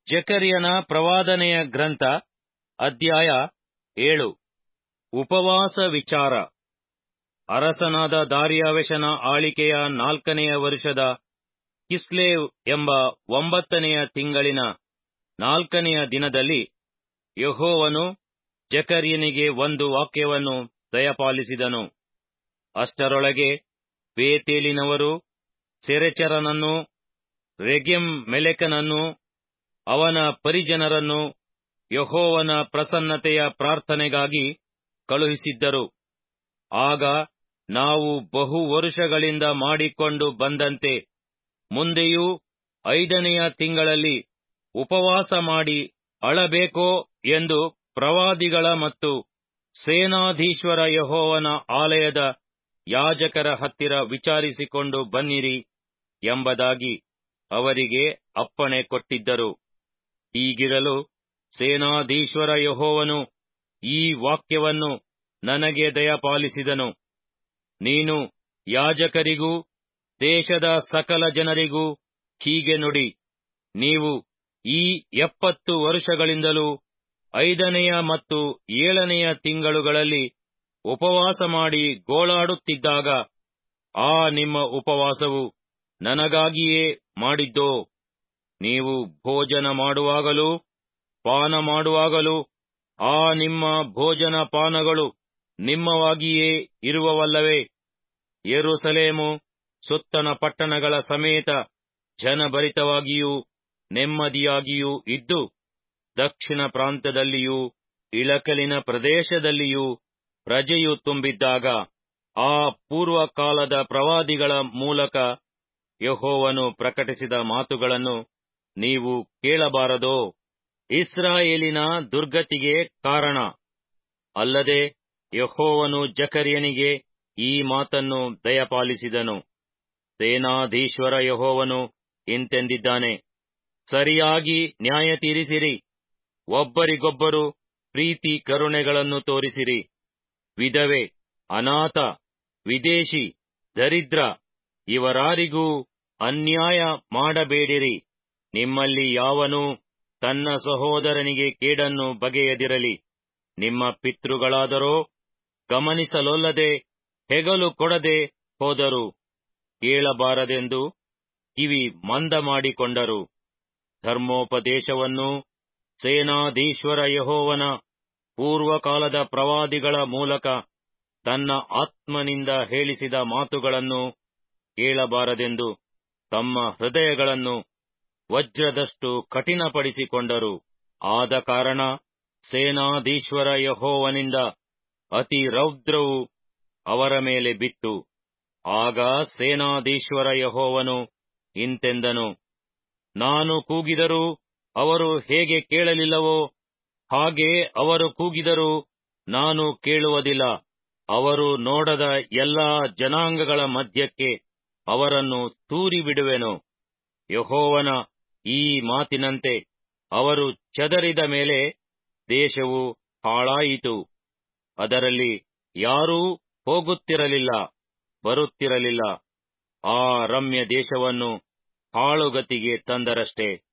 ಜಕರಿಯನ ಪ್ರವಾದನೆಯ ಗ್ರಂಥ ಅಧ್ಯಾಯ ಏಳು ಉಪವಾಸ ವಿಚಾರ ಅರಸನಾದ ದಾರ್ಯಾವೆಷನ ಆಳಿಕೆಯ ನಾಲ್ಕನೆಯ ವರುಷದ ಕಿಸ್ಲೇವ್ ಎಂಬ ಒಂಬತ್ತನೆಯ ತಿಂಗಳಿನ ನಾಲ್ಕನೆಯ ದಿನದಲ್ಲಿ ಯೆಹೋವನು ಜಕರ್ಯನಿಗೆ ಒಂದು ವಾಕ್ಯವನ್ನು ದಯಪಾಲಿಸಿದನು ಅಷ್ಟರೊಳಗೆ ಬೇತೇಲಿನವರು ಸೆರೆಚರನನ್ನು ರೆಗೆಮ್ ಮೆಲೆಕನನ್ನು ಅವನ ಪರಿಜನರನ್ನು ಯೆಹೋವನ ಪ್ರಸನ್ನತೆಯ ಪ್ರಾರ್ಥನೆಗಾಗಿ ಕಳುಹಿಸಿದ್ದರು ಆಗ ನಾವು ಬಹು ವರುಷಗಳಿಂದ ಮಾಡಿಕೊಂಡು ಬಂದಂತೆ ಮುಂದೆಯೂ ಐದನೆಯ ತಿಂಗಳಲ್ಲಿ ಉಪವಾಸ ಮಾಡಿ ಅಳಬೇಕೋ ಎಂದು ಪ್ರವಾದಿಗಳ ಮತ್ತು ಸೇನಾಧೀಶ್ವರ ಯೆಹೋವನ ಆಲಯದ ಯಾಜಕರ ಹತ್ತಿರ ವಿಚಾರಿಸಿಕೊಂಡು ಬನ್ನಿರಿ ಎಂಬುದಾಗಿ ಅವರಿಗೆ ಅಪ್ಪಣೆ ಕೊಟ್ಟಿದ್ದರು ಹೀಗಿರಲು ಸೇನಾಧೀಶ್ವರ ಯೆಹೋವನು ಈ ವಾಕ್ಯವನ್ನು ನನಗೆ ದಯಪಾಲಿಸಿದನು ನೀನು ಯಾಜಕರಿಗೂ ದೇಶದ ಸಕಲ ಜನರಿಗೂ ಹೀಗೆ ನುಡಿ ನೀವು ಈ ಎಪ್ಪತ್ತು ವರುಷಗಳಿಂದಲೂ ಐದನೆಯ ಮತ್ತು ಏಳನೆಯ ತಿಂಗಳುಗಳಲ್ಲಿ ಉಪವಾಸ ಮಾಡಿ ಗೋಳಾಡುತ್ತಿದ್ದಾಗ ಆ ನಿಮ್ಮ ಉಪವಾಸವು ನನಗಾಗಿಯೇ ಮಾಡಿದ್ದೋ ನೀವು ಭೋಜನ ಮಾಡುವಾಗಲೂ ಪಾನ ಮಾಡುವಾಗಲೂ ಆ ನಿಮ್ಮ ಭೋಜನ ಪಾನಗಳು ನಿಮ್ಮವಾಗಿಯೇ ಇರುವವಲ್ಲವೇ ಯೆರೂಸಲೇಮು ಸುತ್ತಣ ಪಟ್ಟಣಗಳ ಸಮೇತ ಜನಭರಿತವಾಗಿಯೂ ನೆಮ್ಮದಿಯಾಗಿಯೂ ಇದ್ದು ದಕ್ಷಿಣ ಪ್ರಾಂತ್ಯದಲ್ಲಿಯೂ ಇಳಕಲಿನ ಪ್ರದೇಶದಲ್ಲಿಯೂ ಪ್ರಜೆಯು ತುಂಬಿದ್ದಾಗ ಆ ಪೂರ್ವಕಾಲದ ಪ್ರವಾದಿಗಳ ಮೂಲಕ ಯೆಹೋವನು ಪ್ರಕಟಿಸಿದ ಮಾತುಗಳನ್ನು ನೀವು ಕೇಳಬಾರದೋ ಇಸ್ರಾಯೇಲಿನ ದುರ್ಗತಿಗೆ ಕಾರಣ ಅಲ್ಲದೆ ಯೆಹೋವನು ಜಕರ್ಯನಿಗೆ ಈ ಮಾತನ್ನು ದಯಪಾಲಿಸಿದನು ಸೇನಾಧೀಶ್ವರ ಯೆಹೋವನು ಇಂತೆಂದಿದ್ದಾನೆ ಸರಿಯಾಗಿ ನ್ಯಾಯ ತೀರಿಸಿರಿ ಒಬ್ಬರಿಗೊಬ್ಬರು ಪ್ರೀತಿ ಕರುಣೆಗಳನ್ನು ತೋರಿಸಿರಿ ವಿಧವೆ ಅನಾಥ ವಿದೇಶಿ ದರಿದ್ರ ಇವರಾರಿಗೂ ಅನ್ಯಾಯ ಮಾಡಬೇಡಿರಿ ನಿಮ್ಮಲ್ಲಿ ಯಾವನೂ ತನ್ನ ಸಹೋದರನಿಗೆ ಕೇಡನ್ನು ಬಗೆಯದಿರಲಿ ನಿಮ್ಮ ಪಿತೃಗಳಾದರೋ ಗಮನಿಸಲೊಲ್ಲದೆ ಹೆಗಲು ಕೊಡದೆ ಹೋದರು ಕೇಳಬಾರದೆಂದು ಕಿವಿ ಮಂದ ಮಾಡಿಕೊಂಡರು ಧರ್ಮೋಪದೇಶವನ್ನು ಸೇನಾಧೀಶ್ವರ ಯೆಹೋವನ ಪೂರ್ವಕಾಲದ ಪ್ರವಾದಿಗಳ ಮೂಲಕ ತನ್ನ ಆತ್ಮನಿಂದ ಹೇಳಿಸಿದ ಮಾತುಗಳನ್ನು ಕೇಳಬಾರದೆಂದು ತಮ್ಮ ಹೃದಯಗಳನ್ನು ವಜ್ರದಷ್ಟು ಕಠಿಣಪಡಿಸಿಕೊಂಡರು ಆದ ಕಾರಣ ಸೇನಾಧೀಶ್ವರ ಯೆಹೋವನಿಂದ ಅತಿ ರೌದ್ರವು ಅವರ ಮೇಲೆ ಬಿತ್ತು ಆಗ ಸೇನಾಧೀಶ್ವರ ಯೆಹೋವನು ಇಂತೆಂದನು ನಾನು ಕೂಗಿದರೂ ಅವರು ಹೇಗೆ ಕೇಳಲಿಲ್ಲವೋ ಹಾಗೆ ಅವರು ಕೂಗಿದರೂ ನಾನು ಕೇಳುವುದಿಲ್ಲ ಅವರು ನೋಡದ ಎಲ್ಲಾ ಜನಾಂಗಗಳ ಮಧ್ಯಕ್ಕೆ ಅವರನ್ನು ತೂರಿಬಿಡುವೆನು ಯೆಹೋವನ ಈ ಮಾತಿನಂತೆ ಅವರು ಚದರಿದ ಮೇಲೆ ದೇಶವು ಹಾಳಾಯಿತು ಅದರಲ್ಲಿ ಯಾರೂ ಹೋಗುತ್ತಿರಲಿಲ್ಲ ಬರುತ್ತಿರಲಿಲ್ಲ ಆ ರಮ್ಯ ದೇಶವನ್ನು ಹಾಳುಗತಿಗೆ ತಂದರಷ್ಟೇ